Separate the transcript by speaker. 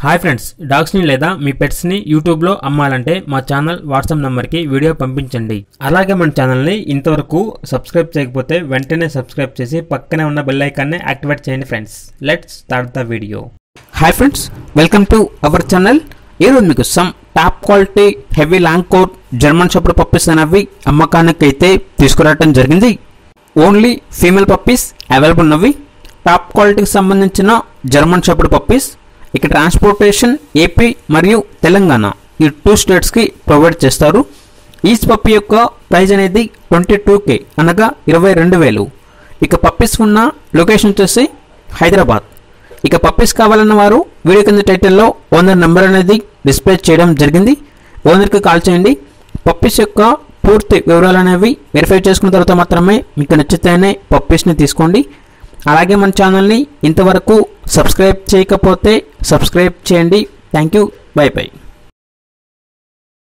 Speaker 1: hi friends డాగ్స్ని లేదా మీ పెట్స్ని యూట్యూబ్లో అమ్మాలంటే మా ఛానల్ వాట్సాప్ నెంబర్కి వీడియో పంపించండి అలాగే మన ఛానల్ని ఇంతవరకు సబ్స్క్రైబ్ చేయకపోతే వెంటనే సబ్స్క్రైబ్ చేసి పక్కనే ఉన్న బెల్ ఐకాన్ని యాక్టివేట్ చేయండి friends let's start the video
Speaker 2: hi friends welcome to our channel ఈరోజు మీకు some top quality heavy long coat German shepherd puppies అనేవి అమ్మకానికి అయితే తీసుకురావడం జరిగింది ఓన్లీ ఫీమేల్ పప్పీస్ అవైలబుల్ ఉన్నవి టాప్ క్వాలిటీకి సంబంధించిన జర్మన్ షెపర్డ్ పప్పీస్ ఇక ట్రాన్స్పోర్టేషన్ ఏపీ మరియు తెలంగాణ ఈ టూ స్టేట్స్కి ప్రొవైడ్ చేస్తారు ఈచ్ పప్పీ యొక్క ప్రైస్ అనేది ట్వంటీ టూ కే అనగా ఇరవై రెండు వేలు ఇక పప్పీస్ ఉన్న లొకేషన్ వచ్చేసి హైదరాబాద్ ఇక పప్పీస్ కావాలన్న వారు వీడియో కింద టైటిల్లో ఓనర్ నెంబర్ అనేది డిస్ప్లే చేయడం జరిగింది ఓనర్కి కాల్ చేయండి పప్పీస్ యొక్క పూర్తి వివరాలు అనేవి వెరిఫై చేసుకున్న తర్వాత మాత్రమే మీకు నచ్చితేనే పప్పీస్ని తీసుకోండి అలాగే మన ఛానల్ని ఇంతవరకు సబ్స్క్రైబ్ చేయకపోతే సబ్స్క్రైబ్ చేయండి థ్యాంక్ యూ బై బై